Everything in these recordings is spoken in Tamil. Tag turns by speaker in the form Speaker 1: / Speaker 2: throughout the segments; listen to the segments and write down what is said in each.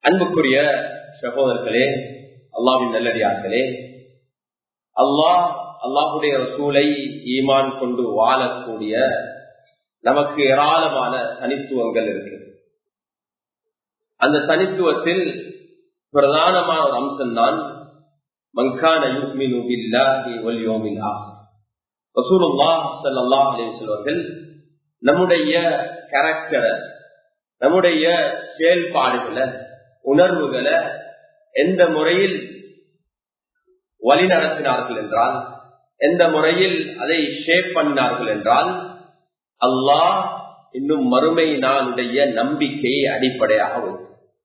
Speaker 1: அன்புக்குரிய சகோதரர்களே அல்லாவின் நல்லடியார்களே அல்லாஹ் அல்லாஹுடைய சூளை ஈமான் கொண்டு வாழக்கூடிய நமக்கு ஏராளமான தனித்துவங்கள் இருக்கு அந்த தனித்துவத்தில் பிரதானமான ஒரு அம்சம்தான் மங்கான யுக்மினு பில்லாஹி வல் யோமில் ரசூலுல்லாஹ் ஸல்லல்லாஹு அலைஹி வஸல்லம் நம்முடைய கேரக்டரை நம்முடைய செயல்பாடுகளை உணர்வுகளை எந்த முறையில் வழி நடத்தினார்கள் என்றால் எந்த முறையில் அதை ஷேப் பண்ணார்கள் என்றால் அல்லாஹ் இன்னும் மறுமை நாளுடைய நம்பிக்கையை அடிப்படையாக வைத்து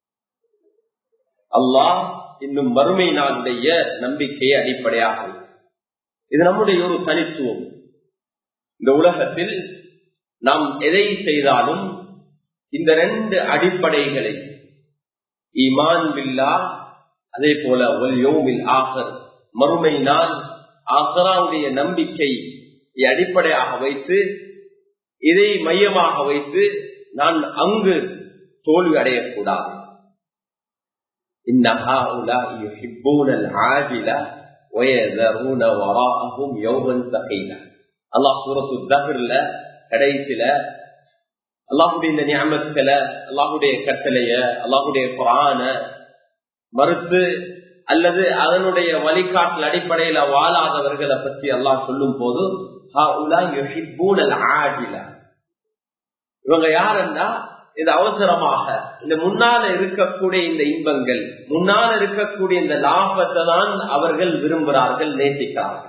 Speaker 1: அல்லாஹ் இன்னும் மறுமை நாளுடைய நம்பிக்கையை அடிப்படையாக வைத்து இது நம்முடைய ஒரு தனித்துவம் இந்த உலகத்தில் நாம் எதை செய்தாலும் இந்த ரெண்டு அடிப்படைகளை ஈமான் பில்லா அதே போல ஒல்யோமில் ஆகர் மறுமை நாள் ஆசராவுடைய நம்பிக்கை அடிப்படையாக வைத்து இதை மையமாக வைத்து நான் அங்கு தோல்வி அடையக்கூடாது அல்லாஹ் சூரத்து தஹர்ல கடைசியில அல்லாஹுடைய இந்த ஞாபகத்துல அல்லாஹுடைய கட்டளைய அல்லாஹுடைய குரான மறுத்து அல்லது அதனுடைய வழிகாட்டல் அடிப்படையில வாழாதவர்களை பற்றி அல்லாஹ் சொல்லும் போது இவங்க யாருன்னா இது அவசரமாக இந்த முன்னால இருக்கக்கூடிய இந்த இன்பங்கள் முன்னால இருக்கக்கூடிய இந்த லாபத்தை தான் அவர்கள் விரும்புகிறார்கள் நேசிக்கிறார்கள்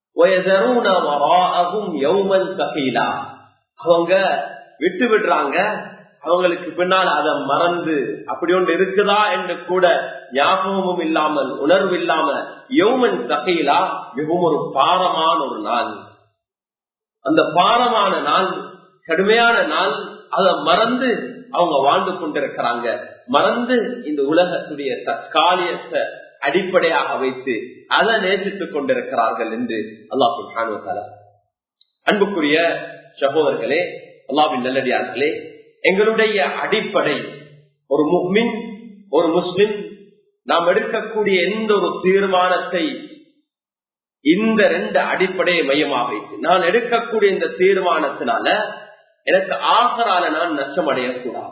Speaker 1: அவங்க விட்டு விடுறாங்க அவங்களுக்கு பின்னால் அதை மறந்து அப்படி ஒன்று இருக்குதா என்று கூட ஞாபகமும் இல்லாமல் உணர்வு இல்லாம யௌமன் தகையிலா மிகவும் ஒரு பாரமான ஒரு நாள் அந்த பாரமான நாள் கடுமையான நாள் அதை மறந்து அவங்க வாழ்ந்து கொண்டிருக்கிறாங்க மறந்து இந்த உலகத்துடைய தற்காலியத்தை அடிப்படையாக வைத்து அதை நேசித்துக் கொண்டிருக்கிறார்கள் என்று அல்லாஹு அன்புக்குரிய சகோதரர்களே அல்லாவின் நல்லடியார்களே எங்களுடைய அடிப்படை ஒரு முஹ்மின் ஒரு முஸ்லிம் நாம் எடுக்கக்கூடிய எந்த ஒரு தீர்மானத்தை இந்த ரெண்டு அடிப்படையை மையமாக வைத்து நான் எடுக்கக்கூடிய இந்த தீர்மானத்தினால எனக்கு ஆசரால நான் நஷ்டம் அடையக்கூடாது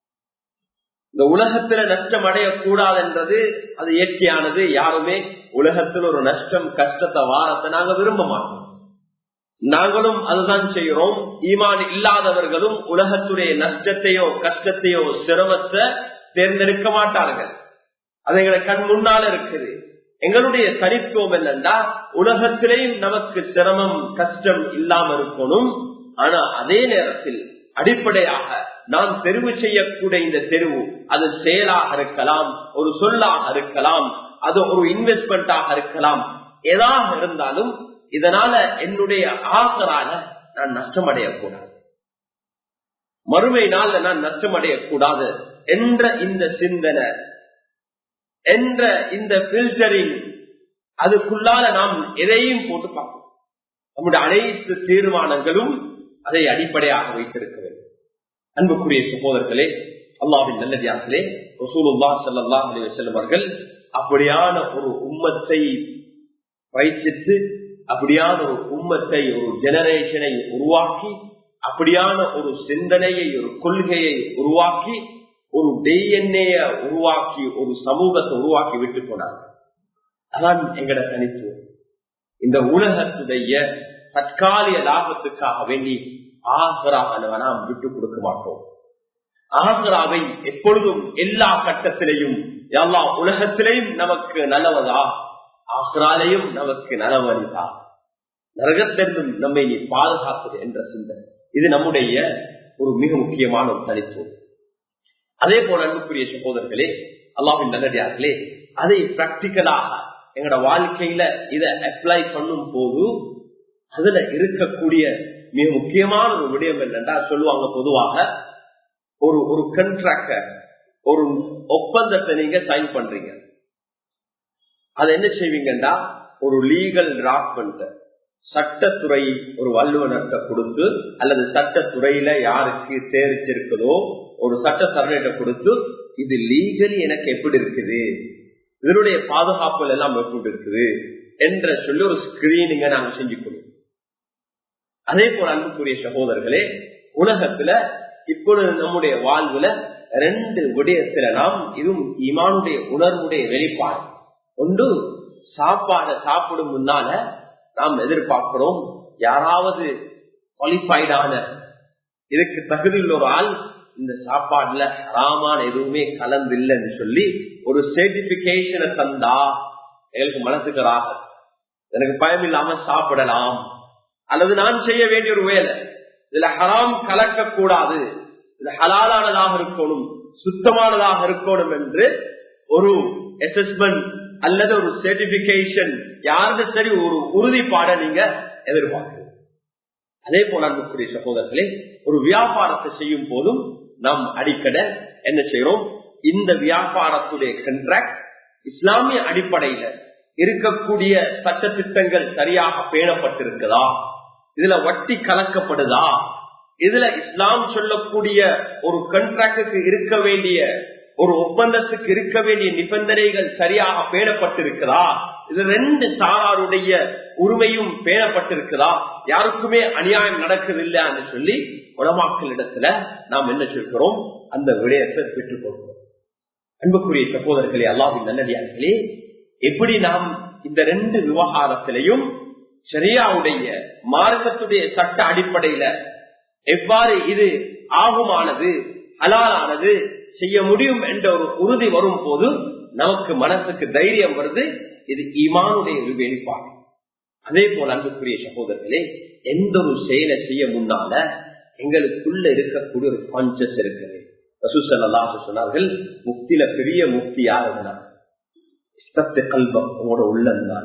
Speaker 1: இந்த உலகத்துல நஷ்டம் அடையக்கூடாது என்றது அது இயற்கையானது யாருமே உலகத்தில் ஒரு நஷ்டம் கஷ்டத்தை வாரத்தை நாங்க விரும்ப மாட்டோம் நாங்களும் அதுதான் செய்கிறோம் ஈமான் இல்லாதவர்களும் உலகத்துடைய நஷ்டத்தையோ கஷ்டத்தையோ சிரமத்தை தேர்ந்தெடுக்க மாட்டார்கள் அது எங்களை கண் முன்னால இருக்குது எங்களுடைய தனித்துவம் என்னன்னா உலகத்திலேயும் நமக்கு சிரமம் கஷ்டம் இல்லாம இருக்கணும் ஆனா அதே நேரத்தில் அடிப்படையாக நாம் தெரிவு செய்யக்கூடிய இந்த தெரிவு அது செயலாக இருக்கலாம் ஒரு சொல்லாக இருக்கலாம் அது ஒரு இன்வெஸ்ட்மெண்டாக இருக்கலாம் எதாக இருந்தாலும் இதனால என்னுடைய ஆசரால நான் நஷ்டமடையக்கூடாது மறுமை நாள்ல நான் நஷ்டமடையக்கூடாது என்ற இந்த சிந்தனை என்ற இந்த பில்டரிங் அதுக்குள்ளால நாம் எதையும் போட்டு பார்ப்போம் நம்முடைய அனைத்து தீர்மானங்களும் அதை அடிப்படையாக வைத்திருக்க வேண்டும் அன்புக்குரிய சகோதரர்களே அல்லாவின் நல்லதியாசலே ரசூலுல்லா சல்லா அலி வசல்லம் அவர்கள் அப்படியான ஒரு உம்மத்தை பயிற்சித்து அப்படியான ஒரு உம்மத்தை ஒரு ஜெனரேஷனை உருவாக்கி அப்படியான ஒரு சிந்தனையை ஒரு கொள்கையை உருவாக்கி ஒரு டிஎன்ஏ உருவாக்கி ஒரு சமூகத்தை உருவாக்கி விட்டு போனாங்க அதான் எங்கட தனித்துவம் இந்த உலகத்துடைய தற்காலிக லாபத்துக்காக வேண்டி ஆசராக நாம் விட்டு கொடுக்க மாட்டோம் ஆசராவை எப்பொழுதும் எல்லா கட்டத்திலையும் எல்லா உலகத்திலையும் நமக்கு நல்லவதா ஆசராலையும் நமக்கு நலவழிதா நரகத்திலிருந்தும் நம்மை நீ பாதுகாப்பது என்ற சிந்தனை இது நம்முடைய ஒரு மிக முக்கியமான ஒரு தனித்துவம் அதே போல அன்புக்குரிய சகோதரர்களே அல்லாவின் நல்லடியார்களே அதை பிராக்டிக்கலாக எங்களோட வாழ்க்கையில இதை அப்ளை பண்ணும் போது அதுல இருக்கக்கூடிய மிக முக்கியமான ஒரு விடயம் என்னன்னா சொல்லுவாங்க பொதுவாக ஒரு ஒரு கண்ட்ராக்ட ஒரு ஒப்பந்தத்தை நீங்க சைன் பண்றீங்க அதை என்ன செய்வீங்கன்னா ஒரு லீகல் டிராஃப்ட்மெண்ட் சட்டத்துறை ஒரு வல்லுநர்கிட்ட கொடுத்து அல்லது சட்டத்துறையில யாருக்கு தேர்ச்சிருக்குதோ ஒரு சட்ட சர்வேட்ட கொடுத்து இது லீகலி எனக்கு எப்படி இருக்குது இதனுடைய பாதுகாப்புகள் எல்லாம் எப்படி இருக்குது என்ற சொல்லி ஒரு ஸ்கிரீனிங்க நாங்க செஞ்சுக்கணும் அதே போல அன்புக்குரிய சகோதரர்களே உலகத்துல இப்பொழுது நம்முடைய வாழ்வுல ரெண்டு விடயத்துல நாம் இதுவும் இமானுடைய உணர்வுடைய வெளிப்பாடு ஒன்று சாப்பாடை சாப்பிடும் முன்னால நாம் எதிர்பார்க்கிறோம் யாராவது குவாலிஃபைடான இதுக்கு தகுதியுள்ள ஒரு ஆள் இந்த சாப்பாடுல ஹராமான எதுவுமே கலந்து இல்லைன்னு சொல்லி ஒரு சர்டிபிகேஷனை தந்தா எங்களுக்கு மனசுக்கு ராகம் எனக்கு பயம் இல்லாம சாப்பிடலாம் அல்லது நான் செய்ய வேண்டிய ஒரு வேலை இதுல ஹராம் கலக்க கூடாது இது ஹலாலானதாக இருக்கணும் சுத்தமானதாக இருக்கணும் என்று ஒரு அசஸ்மெண்ட் அல்லது ஒரு சர்டிபிகேஷன் யாருக்கு சரி ஒரு உறுதிப்பாடை நீங்க எதிர்பார்க்கணும் அதே போல அன்புக்குரிய சகோதரர்களே ஒரு வியாபாரத்தை செய்யும் போதும் நாம் அடிக்கடி என்ன செய்யறோம் இந்த வியாபாரத்துடைய கண்ட்ராக்ட் இஸ்லாமிய அடிப்படையில இருக்கக்கூடிய சட்ட திட்டங்கள் சரியாக பேணப்பட்டிருக்குதா இதுல வட்டி கலக்கப்படுதா இதுல இஸ்லாம் சொல்லக்கூடிய ஒரு கண்ட்ராக்டுக்கு இருக்க வேண்டிய ஒரு ஒப்பந்தத்துக்கு இருக்க வேண்டிய நிபந்தனைகள் சரியாக பேணப்பட்டிருக்கிறா இது ரெண்டு சாராருடைய உரிமையும் பேணப்பட்டிருக்கிறா யாருக்குமே அநியாயம் நடக்குதில்லைன்னு சொல்லி உலமாக்கள் இடத்துல நாம் என்ன சொல்கிறோம் அந்த விடயத்தை பெற்றுக் கொள்கிறோம் அன்புக்குரிய சகோதரர்களே அல்லாவின் நல்லடியார்களே எப்படி நாம் இந்த ரெண்டு விவகாரத்திலையும் சரியாவுடைய மார்க்கத்துடைய சட்ட அடிப்படையில எவ்வாறு இது ஆகுமானது ஹலாலானது செய்ய முடியும் என்ற ஒரு உறுதி வரும் போது நமக்கு மனசுக்கு தைரியம் வருது இது ஈமானுடைய ஒரு வெளிப்பாடு அதே போல அன்புக்குரிய சகோதரர்களே எந்த ஒரு செயலை செய்ய முன்னால எங்களுக்குள்ள இருக்கக்கூடிய ஒரு கான்சியஸ் இருக்குது ரசூசல்லாஹ் சொன்னார்கள் முக்தியில பெரிய முக்தி யாருன்னா இஷ்டத்தை கல்வம் உங்களோட உள்ளந்தான்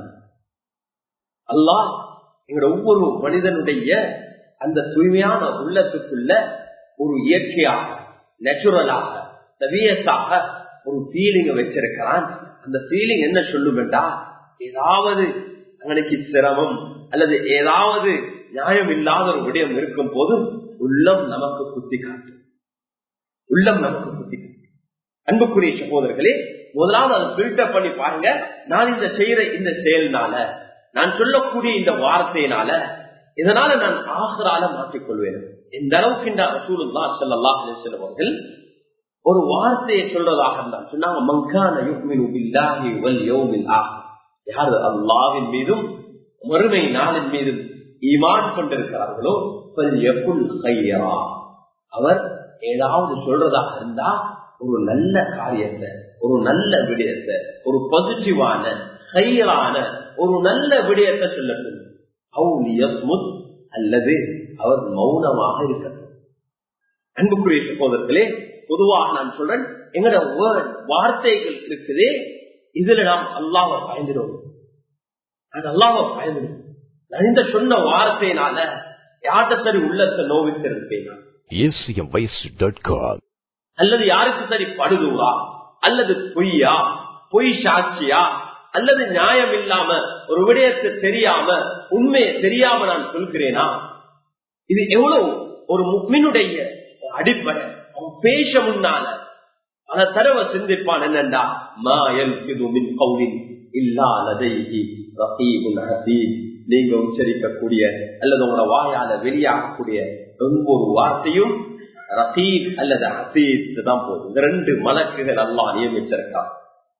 Speaker 1: அல்லாஹ் எங்களோட ஒவ்வொரு மனிதனுடைய அந்த தூய்மையான உள்ளத்துக்குள்ள ஒரு இயற்கையாக நேச்சுரலாக தவியத்தாக ஒரு ஃபீலிங்க வச்சிருக்கிறான் அந்த ஃபீலிங் என்ன சொல்லுமெண்டா ஏதாவது அவனுக்கு சிரமம் அல்லது ஏதாவது நியாயம் இல்லாத ஒரு விடயம் இருக்கும் போது உள்ளம் நமக்கு குத்தி காட்டும் உள்ளம் நமக்கு குத்தி காட்டும் அன்புக்குரிய சகோதரர்களே முதலாவது அதை பில்டப் பண்ணி பாருங்க நான் இந்த செய்யற இந்த செயல்னால நான் சொல்லக்கூடிய இந்த வார்த்தையினால இதனால நான் ஆசரால மாற்றிக்கொள்வேன் இந்த அளவுக்கு இந்த ரசூலுல்லா ஸல்லல்லாஹு அலைஹி வஸல்லம் அவர்கள் ஒரு வார்த்தையை சொல்றதாக இருந்தால் சொன்னாங்க மங்கான யுக்மினு பில்லாஹி வல் யௌமில் ஆஹிர் யார் அல்லாஹ்வின் மீதும் மறுமை நாளின் மீதும் ஈமான் கொண்டிருக்கிறார்களோ எப்புல் கையரா அவர் ஏதாவது சொல்றதாக இருந்தா ஒரு நல்ல காரியத்தை ஒரு நல்ல விடயத்தை ஒரு பாசிட்டிவான ஹையரான ஒரு நல்ல விடயத்தை சொல்லட்டும் அல்லது அவர் மௌனமாக இருக்கட்டும் அன்புக்குரிய சகோதரர்களே பொதுவாக நான் சொல்றேன் எங்களோட வேர்ட் வார்த்தைகள் இருக்குதே இதுல நாம் அல்லாஹ பயந்துடுவோம் நான் அல்லாஹ பயந்துடுவோம் நான் இந்த சொன்ன வார்த்தையினால யார்கிட்ட சரி உள்ளத்தை நோவித்திருப்பேன் அல்லது யாருக்கு சரி படுதுவா அல்லது பொய்யா பொய் சாட்சியா அல்லது நியாயம் இல்லாம ஒரு விடயத்தை தெரியாம உண்மையை தெரியாம நான் சொல்கிறேனா இது எவ்வளவு ஒரு முக்மினுடைய அடிப்படை அவன் பேச முன்னால பல தடவை சிந்திப்பான் என்னண்டா மாயல் மின் கவுனின் இல்லாததைகி ரஹீபுல் ஹசீப் நீங்க உச்சரிக்கக்கூடிய அல்லது உங்களோட வாயால வெளியாகக்கூடிய ஒவ்வொரு வார்த்தையும் ரசீத் அல்லது ஹசீத் தான் போதும் இந்த ரெண்டு மலக்குகள் எல்லாம் நியமிச்சிருக்காங்க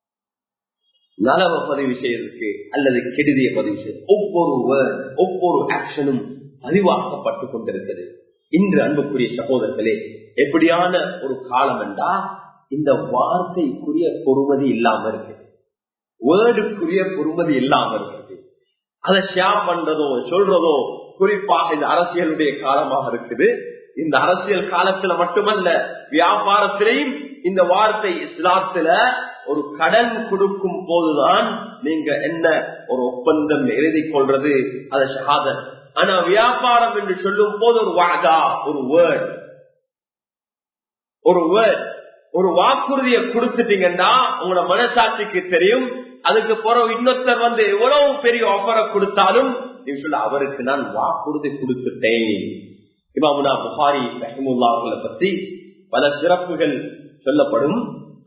Speaker 1: நலவை பதிவு செய்யறதுக்கு அல்லது கெடுதியை பதிவு செய்ய ஒவ்வொரு வேர்ட் ஒவ்வொரு ஆக்ஷனும் பதிவாக்கப்பட்டு கொண்டிருக்கிறது இன்று அன்புக்குரிய சகோதரர்களே எப்படியான ஒரு காலம் என்றா இந்த வார்த்தைக்குரிய பொறுமதி இல்லாம இருக்குது வேர்டுக்குரிய பொறுமதி இல்லாம இருக்குது அதை ஷேர் பண்றதோ சொல்றதோ குறிப்பாக இந்த அரசியலுடைய காலமாக இருக்குது இந்த அரசியல் காலத்துல மட்டுமல்ல வியாபாரத்திலையும் இந்த வார்த்தை இஸ்லாத்துல ஒரு கடன் கொடுக்கும் போதுதான் நீங்க என்ன ஒரு ஒப்பந்தம் எழுதி கொள்றது அது ஷஹாதத் ஆனா வியாபாரம் என்று சொல்லும் போது ஒரு வாதா ஒரு வேர்ட் ஒரு வேர்ட் ஒரு வாக்குறுதியை கொடுத்துட்டீங்கன்னா உங்களோட மனசாட்சிக்கு தெரியும் அதுக்கு பிறகு இன்னொருத்தர் வந்து எவ்வளவு பெரிய ஆஃபரை கொடுத்தாலும் நீங்க சொல்ல அவருக்கு நான் வாக்குறுதி கொடுத்துட்டேன் இமாமுனா புகாரி ரஹிமுல்லா அவர்களை பற்றி பல சிறப்புகள் சொல்லப்படும்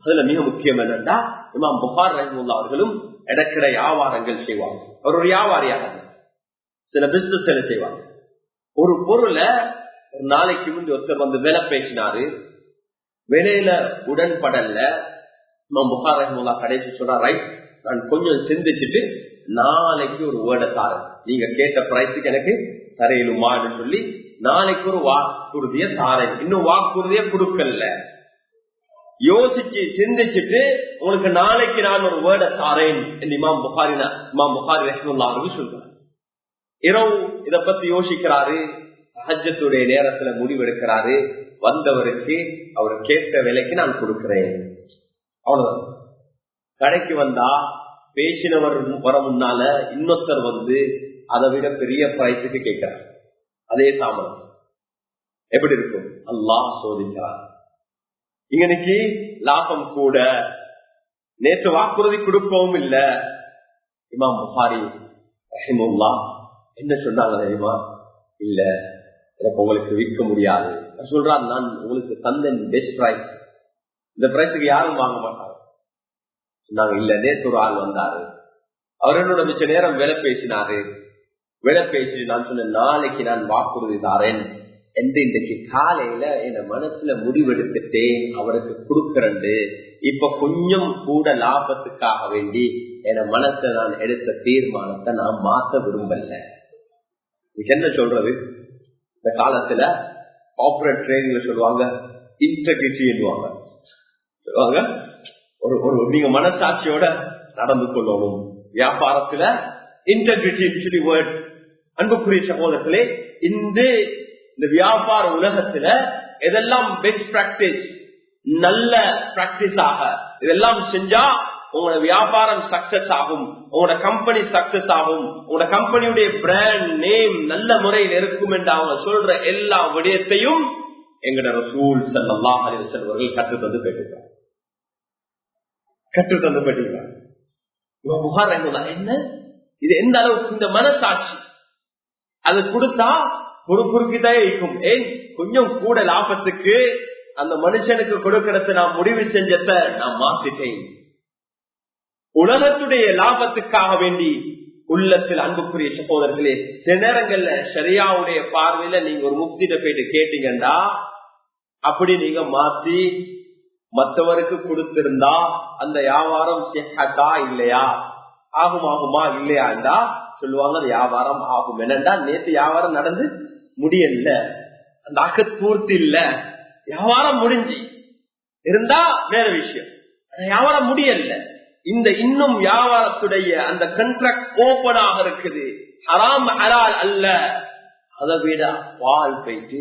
Speaker 1: அதுல மிக முக்கியம் என்னன்னா இமாம் புகார் ரஹிமுல்லா அவர்களும் இடக்கிட வியாபாரங்கள் செய்வாங்க அவர் ஒரு வியாபாரியாக சில பிசினஸ் செய்வாங்க ஒரு பொருளை ஒரு நாளைக்கு முந்தி ஒருத்தர் வந்து விலை பேசினாரு விலையில உடன்படல இமாம் புகார் ரஹிமுல்லா கடைசி சொல்றா ரைட் நான் கொஞ்சம் சிந்திச்சுட்டு நாளைக்கு ஒரு வேர்டை தாரேன் நீங்க கேட்ட பிரைஸுக்கு எனக்கு தரையிலுமான்னு சொல்லி நாளைக்கு ஒரு வாக்குறுதிய தாரேன் இன்னும் வாக்குறுதிய கொடுக்கல யோசிச்சு சிந்திச்சுட்டு உங்களுக்கு நாளைக்கு நான் ஒரு வேர்டை தாரேன் என்று இமாம் புகாரி இமாம் புகாரி ரஹ்முல்லா அவர்கள் சொல்றார் இரவு இத பத்தி யோசிக்கிறாரு ஹஜ்ஜத்துடைய நேரத்துல முடிவெடுக்கிறாரு வந்தவருக்கு அவர் கேட்ட விலைக்கு நான் கொடுக்கிறேன் அவ்வளவுதான் கடைக்கு வந்தா பேசினவர் வர முன்னால இன்னொருத்தர் வந்து அதை விட பெரிய பிரைஸுக்கு கேட்கிறார் அதே தாமதம் எப்படி இருக்கும் அல்லாஹ் சோதிக்கிறார் இன்னைக்கு லாபம் கூட நேற்று வாக்குறுதி கொடுக்கவும் இல்ல இமாம் புகாரி ரஹிமுல்லா என்ன சொன்னாங்க தெரியுமா இல்ல எனக்கு உங்களுக்கு விற்க முடியாது சொல்றான் நான் உங்களுக்கு தந்தேன் பெஸ்ட் பிரைஸ் இந்த பிரைஸுக்கு யாரும் வாங்க மாட்டாங்க சொன்னாங்க இல்ல நேற்று ஒரு ஆள் வந்தாரு அவர் என்னோட மிச்ச நேரம் விலை பேசினாரு விலை பேசி நான் சொன்னேன் நாளைக்கு நான் வாக்குறுதி தாரேன் என்று இன்றைக்கு காலையில என் மனசுல முடிவெடுத்துட்டேன் அவருக்கு கொடுக்கறண்டு இப்ப கொஞ்சம் கூட லாபத்துக்காக வேண்டி என் மனசுல நான் எடுத்த தீர்மானத்தை நான் மாத்த விரும்பல இதுக்கு என்ன சொல்றது இந்த காலத்துல கார்பரேட் ட்ரைனிங்ல சொல்லுவாங்க இன்டெகிரிட்டி சொல்லுவாங்க ஒரு ஒரு நீங்க மனசாட்சியோட நடந்து கொள்ளணும் வியாபாரத்துல இன்டெகிரிட்டி சொல்லி வேர்ட் அன்புக்குரிய சகோதரர்களே இந்த இந்த வியாபார உலகத்துல எதெல்லாம் பெஸ்ட் பிராக்டிஸ் நல்ல பிராக்டிஸ் ஆக இதெல்லாம் செஞ்சா உங்களோட வியாபாரம் சக்சஸ் ஆகும் உங்களோட கம்பெனி சக்சஸ் ஆகும் உங்களோட கம்பெனியுடைய பிராண்ட் நேம் நல்ல முறையில் இருக்கும் என்று அவங்க சொல்ற எல்லா விடயத்தையும் எங்கட ரசூல் சல்லா அலி செல்வர்கள் கற்று தந்து போயிட்டு கற்று தந்து போயிட்டு என்ன இது எந்த அளவுக்கு இந்த மனசாட்சி அது கொடுத்தா ஒரு குறுக்கிதான் இருக்கும் ஏன் கொஞ்சம் கூட லாபத்துக்கு அந்த மனுஷனுக்கு கொடுக்கறத நான் முடிவு செஞ்சத நான் மாத்திட்டேன் உலகத்துடைய லாபத்துக்காக வேண்டி உள்ளத்தில் அன்புக்குரிய சகோதரர்களே சில நேரங்கள்ல சரியாவுடைய பார்வையில நீங்க ஒரு முக்திட்ட போயிட்டு கேட்டீங்கன்னா அப்படி நீங்க மாத்தி மற்றவருக்கு கொடுத்திருந்தா அந்த வியாபாரம் செக்கட்டா இல்லையா ஆகும் ஆகுமா இல்லையாண்டா சொல்லுவாங்க வியாபாரம் ஆகும் என்னண்டா நேற்று வியாபாரம் நடந்து முடியல அந்த அக்க பூர்த்தி இல்ல வியாபாரம் முடிஞ்சு இருந்தா வேற விஷயம் வியாபாரம் முடியல இந்த இன்னும் வியாபாரத்துடைய அந்த கண்ட்ராக்ட் ஓபனாக இருக்குது ஹராம் ஹலால் அல்ல அதை விட பால் போயிட்டு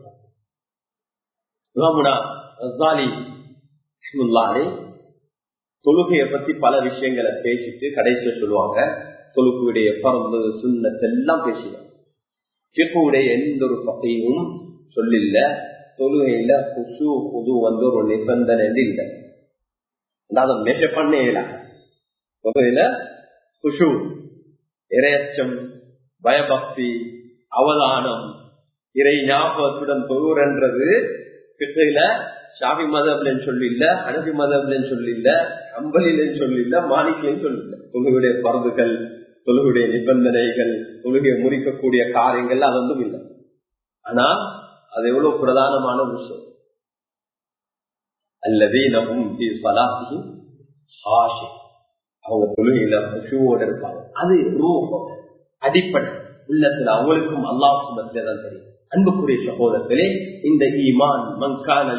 Speaker 1: தொழுகையை பத்தி பல விஷயங்களை பேசிட்டு கடைசியில சொல்லுவாங்க தொழுகையுடைய பரம்பு சுண்ணத்தெல்லாம் பேசுவாங்க சிப்புடைய எந்த ஒரு பகையும் சொல்லில்ல தொழுகையில குசு புது வந்து ஒரு நிபந்தனை இல்லை அதை மெஷ பண்ண தொழுகையில குஷு இரையச்சம் பயபக்தி அவதானம் இறை ஞாபகத்துடன் தொழுறன்றது கிட்டையில ஷாபி மதம்லன்னு சொல்லி இல்ல அனபி மதம்லன்னு சொல்லி இல்ல அம்பலிலன்னு சொல்லி இல்ல மாணிக்கலன்னு சொல்லி இல்ல தொழுகையுடைய பருதுகள் தொழுகையுடைய நிபந்தனைகள் தொழுகையை முறிக்கக்கூடிய காரியங்கள் அது ஒன்றும் இல்லை ஆனா அது எவ்வளவு பிரதானமான விஷயம் அல்லதே நகும் அவங்க தொழுகையில பசுவோட இருப்பாங்க அது ரூபம் அடிப்படை உள்ளத்துல அவங்களுக்கும் அல்லாஹ் சுமத்திலே தான் தெரியும் அன்புக்குரிய சகோதரத்திலே இந்த ஈமான் மங்கான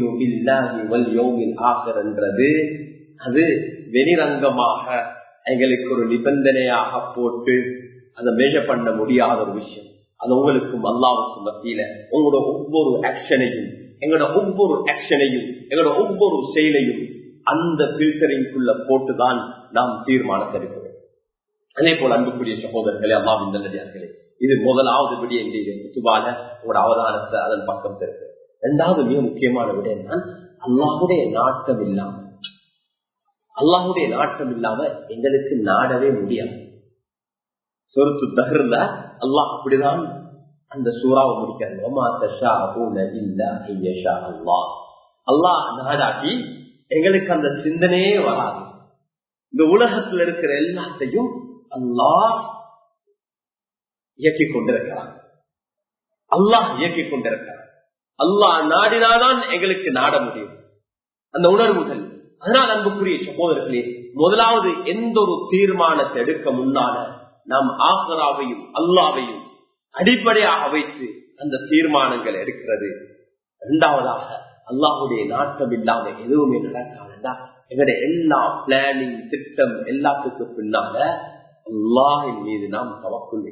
Speaker 1: என்றது அது வெளிரங்கமாக எங்களுக்கு ஒரு நிபந்தனையாக போட்டு அதை மேஜர் பண்ண முடியாத ஒரு விஷயம் அது உங்களுக்கும் அல்லாவுக்கும் மத்தியில உங்களோட ஒவ்வொரு ஆக்ஷனையும் எங்களோட ஒவ்வொரு ஆக்ஷனையும் எங்களோட ஒவ்வொரு செயலையும் அந்த பில்டரிங்குள்ள போட்டுதான் நாம் தீர்மானம் எடுக்கிறோம் அதே போல அன்புக்குரிய சகோதரர்களே அல்லாவின் நல்லடியார்களே இது முதலாவது விடிய குத்துபால உங்களோட அவதானத்தை அதன் பக்கம் இருக்கு இரண்டாவது மிக முக்கியமான விடயம் தான் அல்லாஹுடைய நாட்டம் இல்லாம அல்லாஹுடைய நாட்டம் இல்லாம எங்களுக்கு நாடவே முடியாது சொருத்து தகர்ந்த அல்லாஹ் அப்படிதான் அந்த சூறாவை முடிக்கிறாங்க அல்லாஹ் நாடாக்கி எங்களுக்கு அந்த சிந்தனையே வராது இந்த உலகத்தில் இருக்கிற எல்லாத்தையும் அல்லாஹ் இயக்கிக் கொண்டிருக்கிறான் அல்லாஹ் இயக்கிக் கொண்டிருக்கிறான் அல்லாஹ் நாடினாதான் எங்களுக்கு நாட முடியும் அந்த உணர்வுகள் அதனால் அன்புக்குரிய சகோதரர்களே முதலாவது எந்த ஒரு தீர்மானத்தை எடுக்க முன்னால நாம் ஆசராவையும் அல்லாவையும் அடிப்படையாக வைத்து அந்த தீர்மானங்கள் எடுக்கிறது இரண்டாவதாக அல்லாஹுடைய நாட்டம் இல்லாம எதுவுமே நடக்காதுன்னா எங்களுடைய எல்லா பிளானிங் திட்டம் எல்லாத்துக்கும் பின்னால அல்லாஹின் மீது நாம் தவக்குள்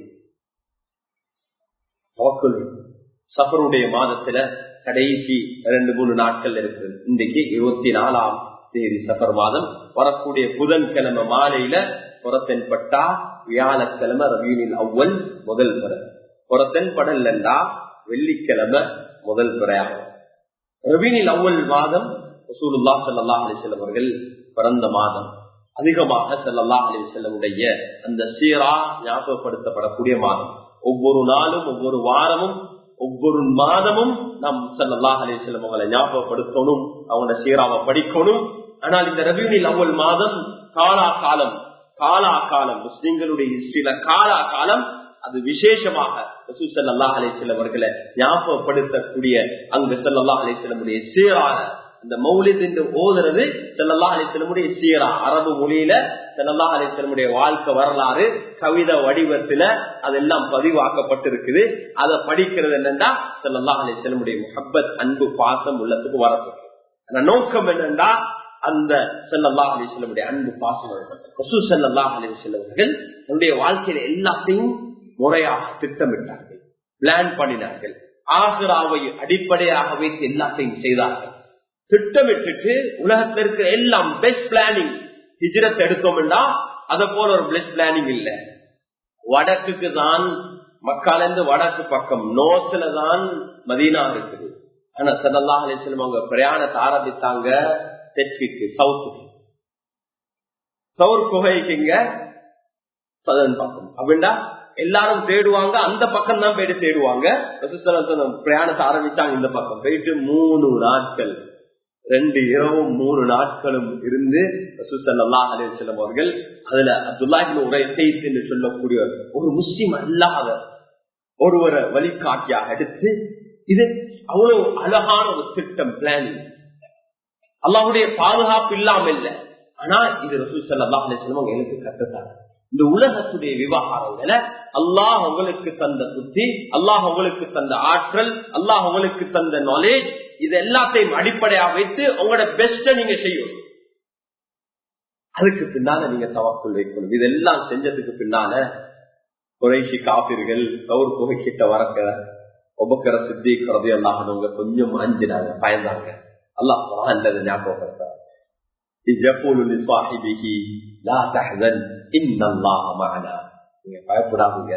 Speaker 1: தவக்குள் சஃபருடைய மாதத்துல கடைசி ரெண்டு மூணு நாட்கள் இருக்குது இன்றைக்கு இருபத்தி நாலாம் தேதி சஃபர் மாதம் வரக்கூடிய புதன்கிழமை மாலையில புறத்தென்பட்டா வியாழக்கிழமை ரவியூனில் அவ்வல் முதல் பிற புறத்தென்படல்லா வெள்ளிக்கிழமை முதல் பிறையாகும் ரவினில் அவ்வல் மாதம் ரசூலுல்லா சல்லா அலிசல்லம் அவர்கள் பிறந்த மாதம் அதிகமாக சல்லல்லா அலிசல்லமுடைய அந்த சீரா ஞாபகப்படுத்தப்படக்கூடிய மாதம் ஒவ்வொரு நாளும் ஒவ்வொரு வாரமும் ஒவ்வொரு மாதமும் நாம் சல்லல்லா அலிசல்லம் அவங்களை ஞாபகப்படுத்தணும் அவங்களோட சீராவை படிக்கணும் ஆனால் இந்த ரபியூனில் அவ்வள் மாதம் காலா காலம் காலா காலம் முஸ்லிம்களுடைய ஹிஸ்டரியில காலா காலம் அது விசேஷமாக சல்லா அலிசல்லம் அவர்களை ஞாபகப்படுத்தக்கூடிய அங்கு சல்லல்லா அலிசல்லமுடைய சீரான இந்த மௌலித் என்று ஓதுறது செல்லல்லா அலிசல்லமுடைய சீரா அரபு மொழியில செல்லல்லா அலிசல்லமுடைய வாழ்க்கை வரலாறு கவிதை வடிவத்துல அதெல்லாம் பதிவாக்கப்பட்டிருக்குது அதை படிக்கிறது என்னன்னா செல்லல்லா அலிசல்லமுடைய முஹப்பத் அன்பு பாசம் உள்ளத்துக்கு வரப்போகுது நோக்கம் என்னன்னா அந்த செல்லல்லா அலிசல்லமுடைய அன்பு பாசம் ரசூ செல்லல்லா அலிசல்லவர்கள் தன்னுடைய வாழ்க்கையில எல்லாத்தையும் முறையாக திட்டமிட்டார்கள் பிளான் பண்ணினார்கள் ஆசிராவை அடிப்படையாக வைத்து எல்லாத்தையும் செய்தார்கள் திட்டமிட்டுட்டு உலகத்தில் இருக்கிற எல்லாம் பெஸ்ட் பிளானிங் ஹிஜரத் எடுத்தோம்னா அத போல ஒரு பெஸ்ட் பிளானிங் இல்ல வடக்குக்கு தான் மக்கால இருந்து வடக்கு பக்கம் நோர்த்ல தான் மதீனா இருக்குது ஆனா சதல்லா அலிஸ்லம் அவங்க பிரயாணத்தை ஆரம்பித்தாங்க தெற்குக்கு சவுத்துக்கு சவுர் குகைக்கு இங்க சதன் பக்கம் அப்படின்னா எல்லாரும் தேடுவாங்க அந்த பக்கம் தான் போயிட்டு தேடுவாங்க பிரயாணத்தை ஆரம்பிச்சாங்க இந்த பக்கம் போயிட்டு மூணு நாட்கள் ரெண்டு இரவும் மூணு நாட்களும் இருந்து ரசூசல்லா அலிசல்லம் அவர்கள் அதுல அப்துல்லாஹின் உரை என்று சொல்லக்கூடிய ஒரு முஸ்லிம் அல்லாத ஒருவரை வழிகாட்டியாக எடுத்து இது அவ்வளவு அழகான ஒரு திட்டம் பிளானிங் அல்லாவுடைய பாதுகாப்பு இல்லாம இல்ல ஆனா இது ரசூசல்லா அலிஸ்லம் அவங்க எனக்கு கத்துத்தாங்க இந்த உலகத்துடைய விவகாரங்களை அல்லாஹ் உங்களுக்கு தந்த புத்தி அல்லாஹ் உங்களுக்கு தந்த ஆற்றல் அல்லாஹ் உங்களுக்கு தந்த நாலேஜ் இது எல்லாத்தையும் அடிப்படையாக வைத்து உங்களோட பெஸ்ட நீங்க செய்யணும் அதுக்கு பின்னால நீங்க தவக்குள் வைக்கணும் இதெல்லாம் செஞ்சதுக்கு பின்னால குறைசி காப்பீர்கள் கவுர் புகை கிட்ட வரக்க ஒபக்கர சித்தி கரதி அல்லாஹனவங்க கொஞ்சம் அஞ்சினாங்க பயந்தாங்க அல்லாஹ் அல்லது ஞாபகப்படுத்தாங்க நீங்க பயப்படாதீங்க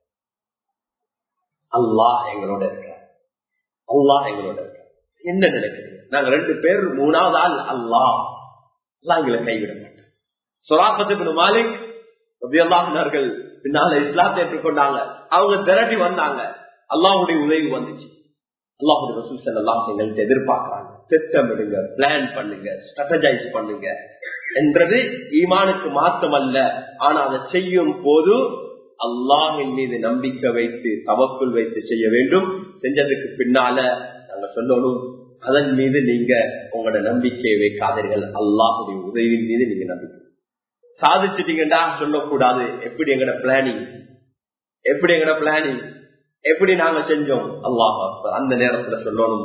Speaker 1: அல்லாஹ் எங்களோட இருக்க அல்லாஹ் எங்களோட இருக்க என்ன நினைக்கிறீங்க நாங்க ரெண்டு பேர் மூணாவது ஆள் அல்லாஹ் அல்லாஹ் எங்களை கைவிட மாட்டோம் சுராபத்து மாலிக் அல்லாஹர்கள் பின்னால இஸ்லாத்தை ஏற்றுக்கொண்டாங்க அவங்க திரட்டி வந்தாங்க அல்லாஹுடைய உதவி வந்துச்சு அல்லாஹுடைய ரசூல் எல்லாம் எங்கள்கிட்ட எதிர்பார்க்கிறாங்க திட்டமிடுங்க பிளான் பண்ணுங்க ஸ்ட்ராட்டஜைஸ் பண்ணுங்க என்றது ஈமானுக்கு மாற்றம் அல்ல ஆனா அதை செய்யும் போது அல்லாஹின் மீது நம்பிக்கை வைத்து தவக்குள் வைத்து செய்ய வேண்டும் செஞ்சதுக்கு பின்னால நாங்க சொல்லணும் அதன் மீது நீங்க உங்களோட நம்பிக்கையை வைக்காதீர்கள் அல்லாஹுடைய உதவியின் மீது நீங்க நம்பிக்கை சாதிச்சிட்டீங்கடா சொல்லக்கூடாது எப்படி எங்கட பிளானிங் எப்படி எங்கட பிளானிங் எப்படி நாங்க செஞ்சோம் அல்லாஹ் அந்த நேரத்துல சொல்லணும்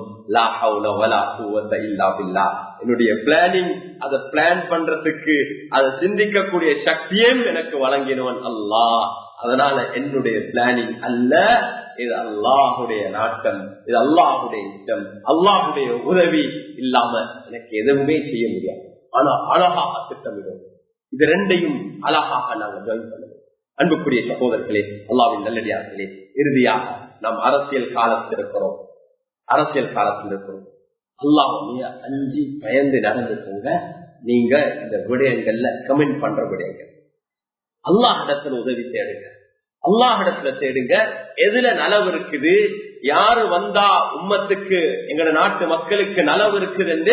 Speaker 1: என்னுடைய பிளானிங் அதை பிளான் பண்றதுக்கு அதை சிந்திக்கக்கூடிய சக்தியும் எனக்கு வழங்கினவன் அல்லாஹ் அதனால என்னுடைய பிளானிங் அல்ல இது அல்லாஹுடைய நாட்டம் இது அல்லாஹுடைய இஷ்டம் அல்லாஹுடைய உதவி இல்லாம எனக்கு எதுவுமே செய்ய முடியாது ஆனா அழகாக திட்டமிடும் இது ரெண்டையும் அழகாக நாங்கள் ஜெல் பண்ணுவோம் அன்புக்குரிய சகோதரர்களே அல்லாவின் நல்லடியார்களே இறுதியாக நாம் அரசியல் காலத்தில் இருக்கிறோம் அரசியல் காலத்தில் இருக்கிறோம் அல்லாஹ் அஞ்சு பயந்து நடந்துக்கோங்க நீங்க இந்த விடயங்கள்ல கமெண்ட் பண்ற விடயங்கள் அல்லாஹ் இடத்துல உதவி தேடுங்க அல்லாஹ் இடத்துல தேடுங்க எதுல நலவு இருக்குது யாரு வந்தா உம்மத்துக்கு எங்க நாட்டு மக்களுக்கு நலவு இருக்குது என்று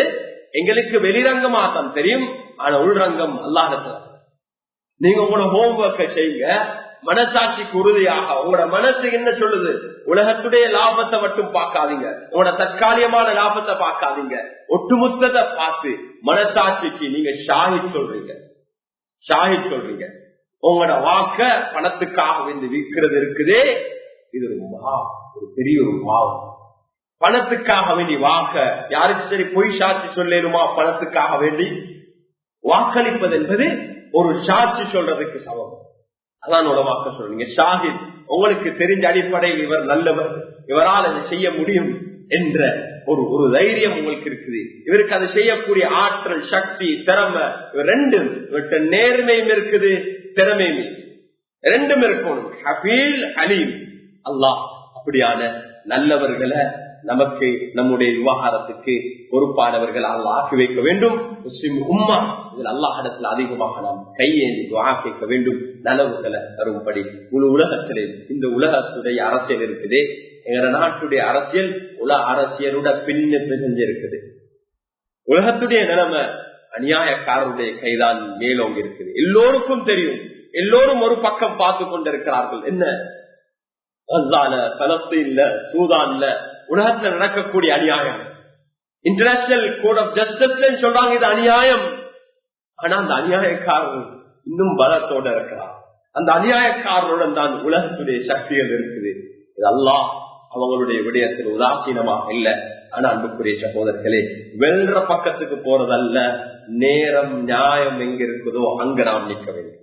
Speaker 1: எங்களுக்கு வெளிரங்கமா தான் தெரியும் ஆனா உள்ரங்கம் அல்லாஹ் நீங்க உங்களோட ஹோம்ஒர்க்கை செய்யுங்க மனசாட்சிக்கு உறுதியாக உங்களோட மனசு என்ன சொல்லுது உலகத்துடைய லாபத்தை மட்டும் பார்க்காதீங்க உங்களோட தற்காலிகமான லாபத்தை பார்க்காதீங்க ஒட்டுமொத்தத்தை பார்த்து மனசாட்சிக்கு நீங்க ஷாஹித் சொல்றீங்க ஷாஹித் சொல்றீங்க உங்களோட வாக்க பணத்துக்காக வந்து விற்கிறது இருக்குதே இது ஒரு மகா ஒரு பெரிய ஒரு பாவம் பணத்துக்காக வேண்டி வாக்க யாருக்கு சரி பொய் சாட்சி சொல்லிடுமா பணத்துக்காக வேண்டி வாக்களிப்பது என்பது ஒரு சாட்சி சொல்றதுக்கு சமம் அதான் உலமாக்க சொல்றீங்க ஷாஹித் உங்களுக்கு தெரிஞ்ச அடிப்படையில் இவர் நல்லவர் இவரால் அதை செய்ய முடியும் என்ற ஒரு ஒரு தைரியம் உங்களுக்கு இருக்குது இவருக்கு அதை செய்யக்கூடிய ஆற்றல் சக்தி திறமை இவர் ரெண்டும் இவர்கிட்ட நேர்மையும் இருக்குது திறமையும் ரெண்டும் இருக்கணும் ஹபீல் அலீம் அல்லாஹ் அப்படியான நல்லவர்களை நமக்கு நம்முடைய விவகாரத்துக்கு பொறுப்பானவர்கள் அல்லாஹ் ஆக்கி வைக்க வேண்டும் முஸ்லிம் உம்மா இதில் அல்லாஹிடத்தில் அதிகமாக நாம் கையேந்தி துவா கேட்க வேண்டும் நலவுகளை தரும்படி முழு உலகத்திலே இந்த உலகத்துடைய அரசியல் இருக்குதே எங்க நாட்டுடைய அரசியல் உலக அரசியலோட பின்னு பிசைஞ்சிருக்குது உலகத்துடைய நிலைமை அநியாயக்காரருடைய கைதான் மேலோங்கி இருக்குது எல்லோருக்கும் தெரியும் எல்லோரும் ஒரு பக்கம் பார்த்து கொண்டிருக்கிறார்கள் என்ன கசால பலஸ்தீன்ல சூதான்ல உலகத்துல நடக்கக்கூடிய அநியாயம் இன்டர்நேஷனல் கோட் ஆஃப் ஜஸ்டிஸ் சொல்றாங்க இது அநியாயம் ஆனா அந்த அநியாயக்காரர் இன்னும் பலத்தோட இருக்கிறார் அந்த அநியாயக்காரருடன் தான் உலகத்துடைய சக்திகள் இருக்குது இது அல்லாஹ் அவங்களுடைய விடயத்தில் உதாசீனமாக இல்ல ஆனா அன்புக்குரிய சகோதரர்களே வெல்ற பக்கத்துக்கு போறதல்ல நேரம் நியாயம் எங்க இருக்குதோ அங்க நாம் நிற்க வேண்டும்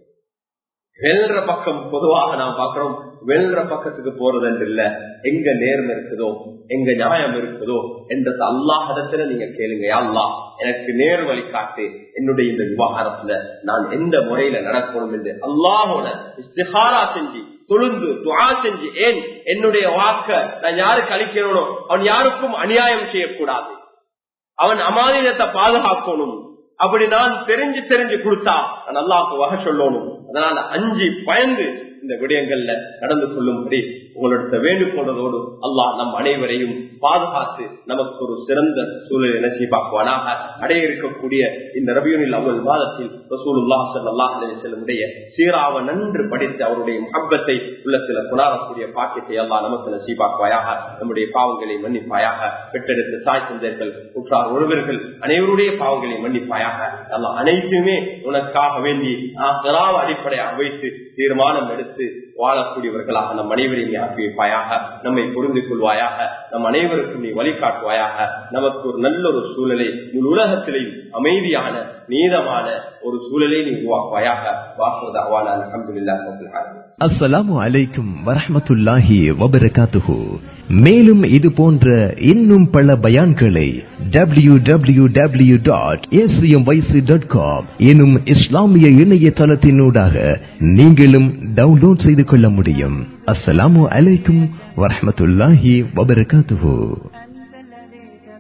Speaker 1: வெல்ற பக்கம் பொதுவாக நாம் பார்க்கிறோம் வெல்ற பக்கத்துக்கு போறது என்று இல்ல எங்க நேர்மை இருக்குதோ எங்க நியாயம் இருக்குதோ என்றது அல்லாஹிடத்துல நீங்க கேளுங்க அல்லா எனக்கு நேர் வழி காட்டு என்னுடைய இந்த விவகாரத்துல நான் எந்த முறையில நடக்கணும் என்று அல்லாஹோட இஸ்திஹாரா செஞ்சு தொழுந்து துவா செஞ்சு ஏன் என்னுடைய வாக்க நான் யாருக்கு அளிக்கணும் அவன் யாருக்கும் அநியாயம் செய்யக்கூடாது அவன் அமானியத்தை பாதுகாக்கணும் அப்படி நான் தெரிஞ்சு தெரிஞ்சு கொடுத்தா நான் அல்லாஹ்க்கு வகை சொல்லணும் அதனால அஞ்சு பயந்து இந்த விடயங்கள்ல நடந்து கொள்ளும்படி உங்களிடத்த வேண்டுகொள்வதோடு அல்லாஹ் நம் அனைவரையும் பாதுகாத்து நமக்கு ஒரு சிறந்த சூழலை நசீபாக்குவானாக அடைய இருக்கக்கூடிய இந்த ரபியூனில் அவ்வளவு மாதத்தில் ரசூலுல்லாஹ் ஸல்லல்லாஹு அலைஹி வஸல்லமுடைய சீராவ நன்று படித்து அவருடைய முகப்பத்தை உள்ளத்தில் குணாரக்கூடிய பாக்கியத்தை அல்லாஹ் நமக்கு நசீபாக்குவாயாக நம்முடைய பாவங்களை மன்னிப்பாயாக பெற்றெடுத்த தாய் தந்தையர்கள் உற்றார் உறவர்கள் அனைவருடைய பாவங்களை மன்னிப்பாயாக அல்லாஹ் அனைத்துமே உனக்காக வேண்டி ஆஹ் அடிப்படையாக வைத்து தீர்மானம் எடுத்து வாழக்கூடியவர்களாக நம் அனைவரையும் ஆக்கி வைப்பாயாக நம்மை புரிந்து கொள்வாயாக நம் அனைவருக்கும் நீ வழிகாட்டுவாயாக நமக்கு ஒரு நல்ல ஒரு சூழலை முழு உலகத்திலேயும் அமைதியான நீதமான ஒரு சூழலை நீ உருவாக்குவாயாக வாசுவதாவான அலமதுல்லா
Speaker 2: அஸ்ஸலாமு அலைக்கும் வரஹ்மத்துல்லாஹி வபரகாத்துஹு மேலும் இது போன்ற இன்னும் பல பயான்களை W W W dot dot com எனும் இஸ்லாமிய இணையதளத்தினூடாக நீங்களும் டவுன்லோட் செய்து கொள்ள முடியும் அஸ்ஸலாமு அலைக்கும் வரஹ்மத்துல்லாஹி வபரகாத்துஹு